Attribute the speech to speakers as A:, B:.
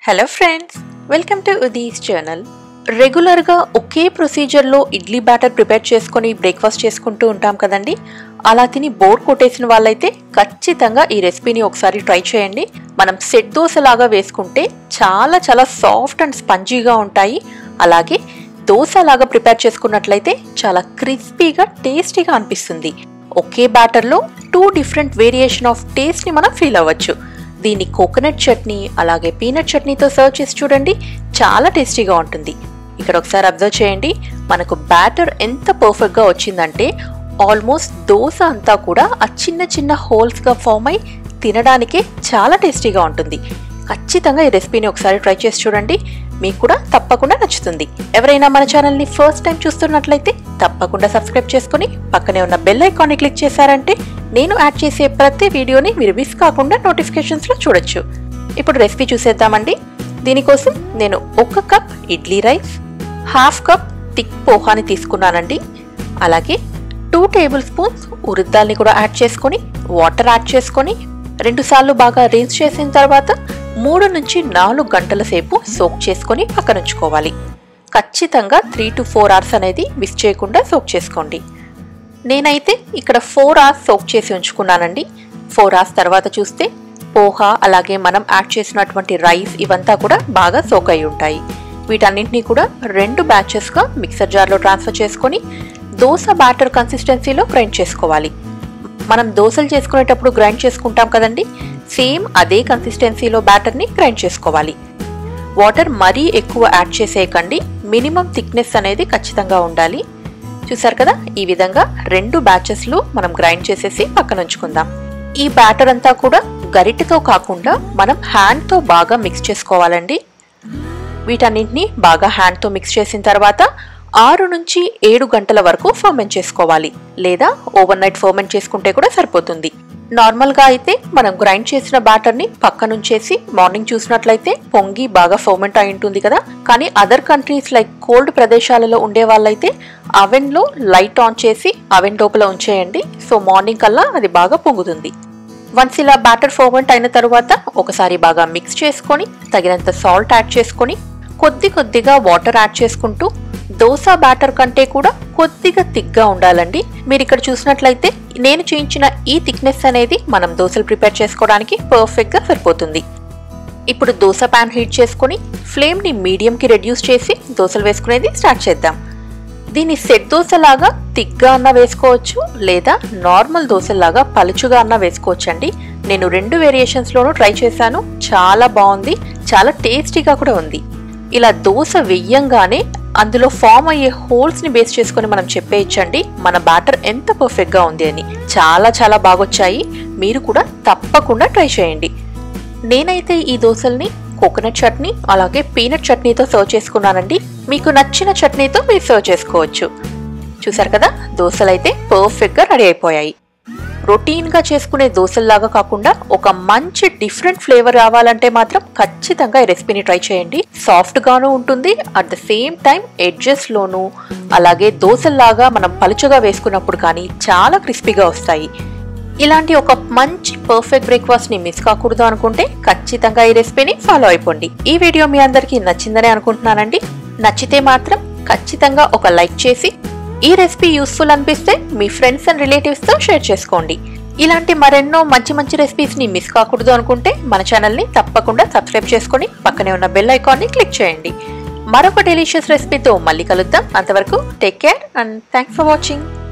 A: hello friends welcome to ఉదీస్ channel రెగ్యులర్గా ఒకే ప్రొసీజర్లో ఇడ్లీ బ్యాటర్ ప్రిపేర్ చేసుకొని బ్రేక్ఫాస్ట్ చేసుకుంటూ ఉంటాం కదండి అలా తిని బోర్ కొట్టేసిన వాళ్ళైతే ఖచ్చితంగా ఈ రెసిపీని ఒకసారి ట్రై చేయండి మనం సెట్ దోశలాగా వేసుకుంటే చాలా చాలా సాఫ్ట్ అండ్ స్పంజీగా ఉంటాయి అలాగే దోశ లాగా ప్రిపేర్ చేసుకున్నట్లయితే చాలా క్రిస్పీగా టేస్టీగా అనిపిస్తుంది ఒకే బ్యాటర్లో టూ డిఫరెంట్ వేరియేషన్ ఆఫ్ టేస్ట్ని మనం ఫీల్ అవ్వచ్చు దీన్ని కోకోనట్ చట్నీ అలాగే పీనట్ చట్నీతో సర్వ్ చేసి చూడండి చాలా టేస్టీగా ఉంటుంది ఇక్కడ ఒకసారి అబ్జర్వ్ చేయండి మనకు బ్యాటర్ ఎంత పర్ఫెక్ట్గా వచ్చిందంటే ఆల్మోస్ట్ దోశ అంతా కూడా ఆ చిన్న చిన్న హోల్స్గా ఫామ్ అయి తినడానికే చాలా టేస్టీగా ఉంటుంది ఖచ్చితంగా ఈ రెసిపీని ఒకసారి ట్రై చేసి చూడండి మీకు కూడా తప్పకుండా నచ్చుతుంది ఎవరైనా మన ఛానల్ని ఫస్ట్ టైం చూస్తున్నట్లయితే తప్పకుండా సబ్స్క్రైబ్ చేసుకుని పక్కనే ఉన్న బెల్ ఐకాన్ని క్లిక్ చేశారంటే నేను యాడ్ చేసే ప్రతి వీడియోని మీరు మిస్ కాకుండా నోటిఫికేషన్స్లో చూడొచ్చు ఇప్పుడు రెసిపీ చూసేద్దామండి దీనికోసం నేను ఒక cup idli rice half cup thick పోహాని తీసుకున్నానండి అలాగే టూ టేబుల్ స్పూన్స్ ఉరిద్దాల్ని కూడా యాడ్ చేసుకొని వాటర్ యాడ్ చేసుకొని రెండుసార్లు బాగా రిన్స్ చేసిన తర్వాత మూడు నుంచి నాలుగు గంటల సేపు సోక్ చేసుకొని పక్కనుంచుకోవాలి ఖచ్చితంగా త్రీ టు ఫోర్ అవర్స్ అనేది మిస్ చేయకుండా సోక్ చేసుకోండి నేనైతే ఇక్కడ ఫోర్ అవర్స్ సోక్ చేసి ఉంచుకున్నానండి ఫోర్ అవర్స్ తర్వాత చూస్తే పోహా అలాగే మనం యాడ్ చేసినటువంటి రైస్ ఇవంతా కూడా బాగా సోక్ అయి ఉంటాయి వీటన్నింటినీ కూడా రెండు బ్యాచెస్గా మిక్సర్ జార్లో ట్రాన్స్ఫర్ చేసుకొని దోశ బ్యాటర్ కన్సిస్టెన్సీలో గ్రైండ్ చేసుకోవాలి మనం దోశలు చేసుకునేటప్పుడు గ్రైండ్ చేసుకుంటాం కదండి సేమ్ అదే కన్సిస్టెన్సీలో బ్యాటర్ని గ్రైండ్ చేసుకోవాలి వాటర్ మరీ ఎక్కువ యాడ్ చేసేయకండి మినిమం థిక్నెస్ అనేది ఖచ్చితంగా ఉండాలి చూసారు కదా ఈ విధంగా రెండు బ్యాచెస్లో మనం గ్రైండ్ చేసేసి పక్కన ఉంచుకుందాం ఈ బ్యాటర్ అంతా కూడా గరిటెతో కాకుండా మనం హ్యాండ్తో బాగా మిక్స్ చేసుకోవాలండి వీటన్నింటినీ బాగా హ్యాండ్తో మిక్స్ చేసిన తర్వాత ఆరు నుంచి ఏడు గంటల వరకు ఫర్మెంట్ చేసుకోవాలి లేదా ఓవర్ నైట్ ఫర్మెంట్ చేసుకుంటే కూడా సరిపోతుంది నార్మల్గా అయితే మనం గ్రైండ్ చేసిన బ్యాటర్ని పక్కనుంచేసి మార్నింగ్ చూసినట్లయితే పొంగి బాగా ఫర్మెంట్ అయి ఉంటుంది కదా కానీ అదర్ కంట్రీస్ లైక్ కోల్డ్ ప్రదేశాలలో ఉండే వాళ్ళైతే అవెన్లో లైట్ ఆన్ చేసి అవెన్ లోపల ఉంచేయండి సో మార్నింగ్ కల్లా అది బాగా పొంగుతుంది వన్స్ ఇలా బ్యాటర్ ఫర్మెంట్ అయిన తర్వాత ఒకసారి బాగా మిక్స్ చేసుకొని తగినంత సాల్ట్ యాడ్ చేసుకొని కొద్ది కొద్దిగా వాటర్ యాడ్ చేసుకుంటూ దోశ బ్యాటర్ కంటే కూడా కొద్దిగా థిక్గా ఉండాలండి మీరు ఇక్కడ చూసినట్లయితే నేను చేయించిన ఈ థిక్నెస్ అనేది మనం దోశలు ప్రిపేర్ చేసుకోవడానికి పర్ఫెక్ట్గా సరిపోతుంది ఇప్పుడు దోశ ప్యాన్ హీట్ చేసుకొని ఫ్లేమ్ని మీడియంకి రెడ్యూస్ చేసి దోశలు వేసుకునేది స్టార్ట్ చేద్దాం దీన్ని సెట్ దోశలాగా థిక్గా అన్న వేసుకోవచ్చు లేదా నార్మల్ దోశలాగా పలుచుగా అన్న వేసుకోవచ్చు అండి నేను రెండు వేరియేషన్స్లోనూ ట్రై చేశాను చాలా బాగుంది చాలా టేస్టీగా కూడా ఉంది ఇలా దోశ వెయ్యంగానే అందులో ఫామ్ అయ్యే హోల్స్ ని బేస్ చేసుకుని మనం చెప్పేయచ్చండి మన బ్యాటర్ ఎంత పర్ఫెక్ట్ గా ఉంది అని చాలా చాలా బాగొచ్చాయి మీరు కూడా తప్పకుండా ట్రై చేయండి నేనైతే ఈ దోశల్ని కోకోనట్ చట్నీ అలాగే పీనట్ చట్నీతో సర్వ్ చేసుకున్నానండి మీకు నచ్చిన చట్నీతో మీరు సర్వ్ చేసుకోవచ్చు చూసారు కదా దోశలు అయితే పర్ఫెక్ట్గా రెడీ అయిపోయాయి రొటీన్గా చేసుకునే దోశల్లాగా కాకుండా ఒక మంచి డిఫరెంట్ ఫ్లేవర్ రావాలంటే మాత్రం ఖచ్చితంగా ఈ రెసిపీని ట్రై చేయండి సాఫ్ట్గాను ఉంటుంది అట్ ద సేమ్ టైం ఎడ్జెస్లోను అలాగే దోశల్లాగా మనం పలుచగా వేసుకున్నప్పుడు కానీ చాలా క్రిస్పీగా వస్తాయి ఇలాంటి ఒక మంచి పర్ఫెక్ట్ బ్రేక్ఫాస్ట్ ని మిస్ కాకూడదు అనుకుంటే ఖచ్చితంగా ఈ రెసిపీని ఫాలో అయిపోండి ఈ వీడియో మీ అందరికీ నచ్చిందని అనుకుంటున్నానండి నచ్చితే మాత్రం ఖచ్చితంగా ఒక లైక్ చేసి ఈ రెసిపీ యూస్ఫుల్ అనిపిస్తే మీ ఫ్రెండ్స్ అండ్ రిలేటివ్స్తో షేర్ చేసుకోండి ఇలాంటి మరెన్నో మంచి మంచి రెసిపీస్ని మిస్ కాకూడదు అనుకుంటే మన ఛానల్ని తప్పకుండా సబ్స్క్రైబ్ చేసుకొని పక్కనే ఉన్న బెల్ ఐకాన్ని క్లిక్ చేయండి మరొక డెలిషియస్ రెసిపీతో మళ్ళీ కలుద్దాం అంతవరకు take care and thanks for watching